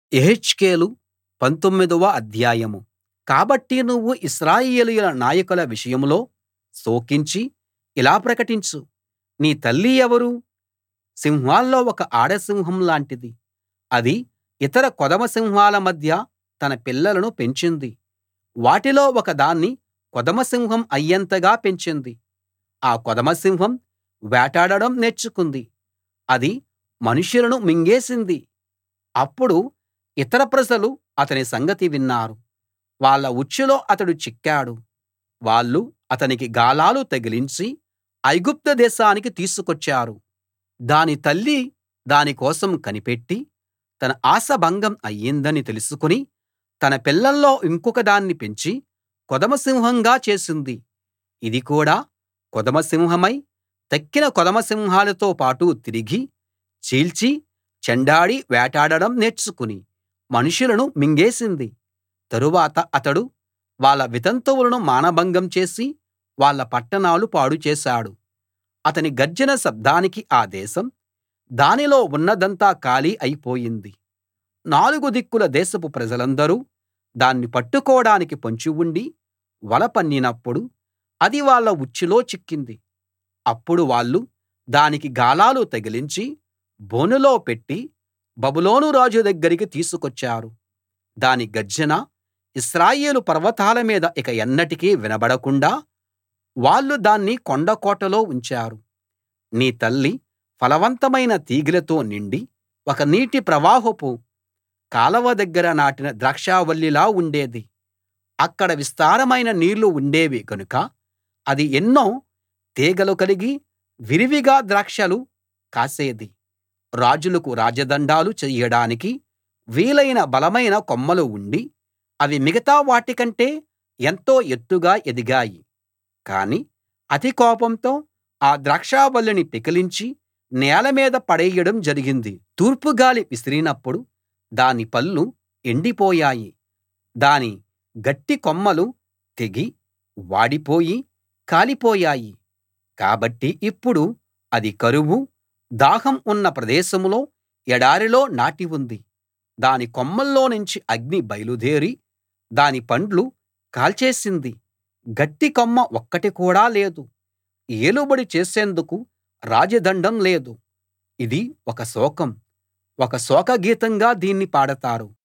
యెహెజ్కేలు పంతొమ్మిదవ అధ్యాయం కాబట్టి నువ్వు ఇశ్రాయేలీయుల నాయకుల విషయంలో శోకించి ఇలా ప్రకటించు నీ తల్లి ఎవరు సింహాల్లో ఒక ఆడ సింహం లాంటిది అది ఇతర కొదమ సింహాల మధ్య తన పిల్లలను పెంచింది వాటిలో ఒకదాన్ని కొదమ సింహం అయ్యేంతగా పెంచింది ఆ కొదమ సింహం వేటాడడం నేర్చుకుంది అది మనుషులను మింగేసింది అప్పుడు ఇతర ప్రజలు అతని సంగతి విన్నారు వాళ్ళ ఉచ్చులో అతడు చిక్కాడు వాళ్ళు అతనికి గాలాలు తగిలించి ఐగుప్తు దేశానికి తీసుకొచ్చారు దాని తల్లి దాని కోసం కనిపెట్టి తన ఆశ భంగం అయ్యిందని తెలుసుకుని తన పిల్లల్లో ఇంకొకదాన్ని పెంచి కొదమ సింహంగా చేసింది ఇది కూడా కొదమ సింహమై తక్కిన కొదమ సింహాలతో పాటు తిరిగి చీల్చి చెండాడి వేటాడడం నేర్చుకుని మనుషులను మింగేసింది తరువాత అతడు వాళ్ళ వితంతువులను మానభంగం చేసి వాళ్ళ పట్టణాలు పాడు చేశాడు అతని గర్జన శబ్దానికి ఆ దేశం దానిలో ఉన్నదంతా ఖాళీ అయిపోయింది నాలుగు దిక్కుల దేశపు ప్రజలందరూ దాన్ని పట్టుకోడానికి పొంచి ఉండి వల పన్నినప్పుడు అది వాళ్ళ ఉచ్చులో చిక్కింది అప్పుడు వాళ్ళు దానికి గాలాలు తగిలించి బోనులో పెట్టి బబులోను రాజు దగ్గరికి తీసుకొచ్చారు దాని గర్జన ఇశ్రాయేలు పర్వతాల మీద ఇక ఎన్నటికీ వినబడకుండా వాళ్ళు దాన్ని కొండ కోటలో ఉంచారు నీ తల్లి ఫలవంతమైన తీగెలతో నిండి ఒక నీటి ప్రవాహపు కాలవ దగ్గర నాటిన ద్రాక్షావల్లిలా ఉండేది అక్కడ విస్తారమైన నీళ్లు ఉండేవి గనుక అది ఎన్నో తీగలు కలిగి విరివిగా ద్రాక్షలు కాసేది రాజులకు రాజదండాలు చెయ్యడానికి వీలైన బలమైన కొమ్మలు ఉండి అవి మిగతా వాటికంటే ఎంతో ఎత్తుగా ఎదిగాయి కాని అతి కోపంతో ఆ ద్రాక్షావల్లిని పెకిలించి నేల మీద పడేయడం జరిగింది తూర్పు గాలి విసిరినప్పుడు దాని పళ్ళు ఎండిపోయాయి దాని గట్టి కొమ్మలు తెగి వాడిపోయి కాలిపోయాయి కాబట్టి ఇప్పుడు అది కరువు దాహం ఉన్న ప్రదేశంలో ఎడారిలో నాటి ఉంది దాని కొమ్మల్లోనుంచి అగ్ని బయలుదేరి దాని పండ్లు కాల్చేసింది గట్టి కొమ్మ ఒక్కటి కూడా లేదు ఏలుబడి చేసేందుకు రాజదండం లేదు ఇది ఒక శోకం ఒక శోకగీతంగా దీన్ని పాడతారు